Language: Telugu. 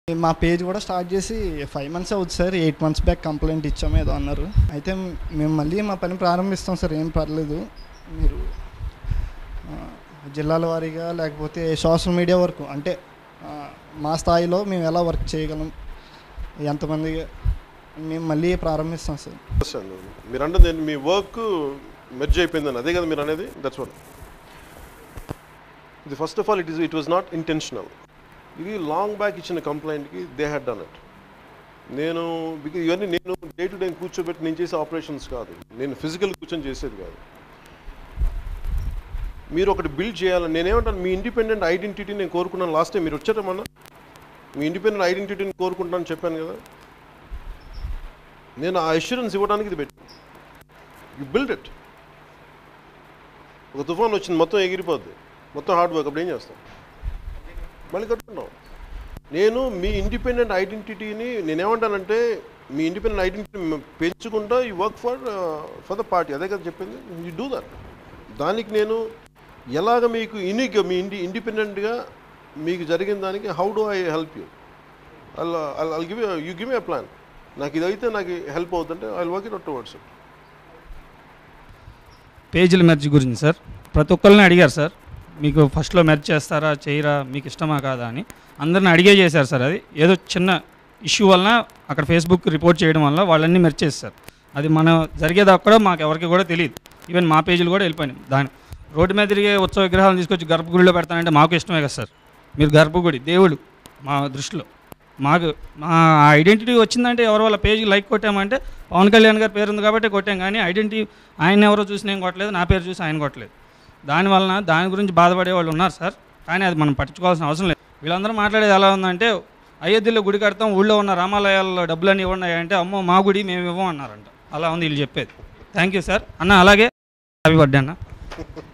మా పేజ్ కూడా స్టార్ట్ చేసి ఫైవ్ మంత్స్ అవుతుంది sir eight months back complaint ఇచ్చాము ఏదో అన్నారు అయితే మేము మళ్ళీ మా పని ప్రారంభిస్తాం సార్ ఏం పర్లేదు మీరు ఆ, జిల్లాల వారీగా లేకపోతే సోషల్ మీడియా వరకు అంటే ఆ, మా స్థాయిలో మేము ఎలా వర్క్ చేయగలం ఎంతమంది మేము మళ్ళీ ప్రారంభిస్తాం సార్ అండి మీరు అంటే మీ వర్క్ మెర్జ్ అయిపోయిందని అదే కదా మీరు అనేది దట్స్ వన్ ఇది first of all it is it was not intentional ఇది లాంగ్ బ్యాక్ ఇచ్చిన కంప్లైంట్కి దే హ్యాడ్ డన్ ఇట్ నేను బికాజ్ ఇవన్నీ నేను డే టు డే కూర్చోబెట్టి నేను చేసే ఆపరేషన్స్ కాదు నేను ఫిజికల్ కూర్చొని చేసేది కాదు మీరు ఒకటి బిల్డ్ చేయాలని నేనేమంటాను మీ ఇండిపెండెంట్ ఐడెంటిటీ నేను కోరుకున్నాను లాస్ట్ టైం మీరు వచ్చారమ్మన్నా మీ ఇండిపెండెంట్ ఐడెంటిటీని కోరుకుంటానని చెప్పాను కదా నేను ఆ అష్యూరెన్స్ ఇవ్వడానికి ఇది పెట్టాను యు బిల్డ్ ఇట్ ఒక తుఫాన్ వచ్చింది మొత్తం ఎగిరిపోద్ది మొత్తం హార్డ్ వర్క్ అప్పుడు ఏం చేస్తాం మళ్ళీ కట్టుకున్నాం నేను మీ ఇండిపెండెంట్ ఐడెంటిటీని నేనేమంటానంటే మీ ఇండిపెండెంట్ ఐడెంటిటీ పెంచుకుంటా ఈ work for for the party అదే కదా చెప్పింది యూ డూ దట్ దానికి నేను ఎలాగ మీకు యూనిక్గా మీ ఇండి ఇండిపెండెంట్గా మీకు జరిగిన దానికి how do I help you I give you give a plan నాకు ఇదైతే నాకు హెల్ప్ అవుతుంటే I work it towards it పేజీల మెర్జ్ గురించి సార్ ప్రతి ఒక్కరిని అడిగారు సార్ మీకు ఫస్ట్లో మెర్జ్ చేస్తారా చేయరా మీకు ఇష్టమా కాదా అని అందరిని అడిగే చేశారు సార్ అది ఏదో చిన్న ఇష్యూ వలన అక్కడ ఫేస్బుక్ రిపోర్ట్ చేయడం వల్ల వాళ్ళన్నీ మెర్జ్ చేస్తారు అది మనం జరిగేదాకా కూడా మాకు ఎవరికి కూడా తెలియదు ఈవెన్ మా పేజీలు కూడా వెళ్ళిపోయినాయి దాని రోడ్డు మీద తిరిగే ఉత్సవ విగ్రహాలను తీసుకొచ్చి గర్భగుడిలో పెడతానంటే మాకు ఇష్టమే కదా సార్ మీరు గర్భగుడి దేవుడు మా దృష్టిలో మాకు మా ఐడెంటిటీ వచ్చిందంటే ఎవరో వాళ్ళ పేజీ లైక్ కొట్టామంటే పవన్ కళ్యాణ్ గారి పేరు ఉంది కాబట్టి కొట్టాం కానీ ఐడెంటిటీ ఆయన ఎవరో చూసి నేను కొట్టలేదు నా పేరు చూసి ఆయన కొట్టలేదు దానివలన దాని గురించి బాధపడే వాళ్ళు ఉన్నారు సార్ కానీ అది మనం పట్టించుకోవాల్సిన అవసరం లేదు వీళ్ళందరూ మాట్లాడేది ఎలా ఉందంటే అయోధ్యలో గుడి కడతాం ఊళ్ళో ఉన్న రామాలయాల్లో డబ్బులన్నీ ఇవ్వండి అంటే అమ్మో మా గుడి మేము ఇవ్వం అన్నారంట అలా ఉంది వీళ్ళు చెప్పేది థ్యాంక్ యూ సార్ అన్న అలాగే హ్యాపీ బర్త్డే అన్న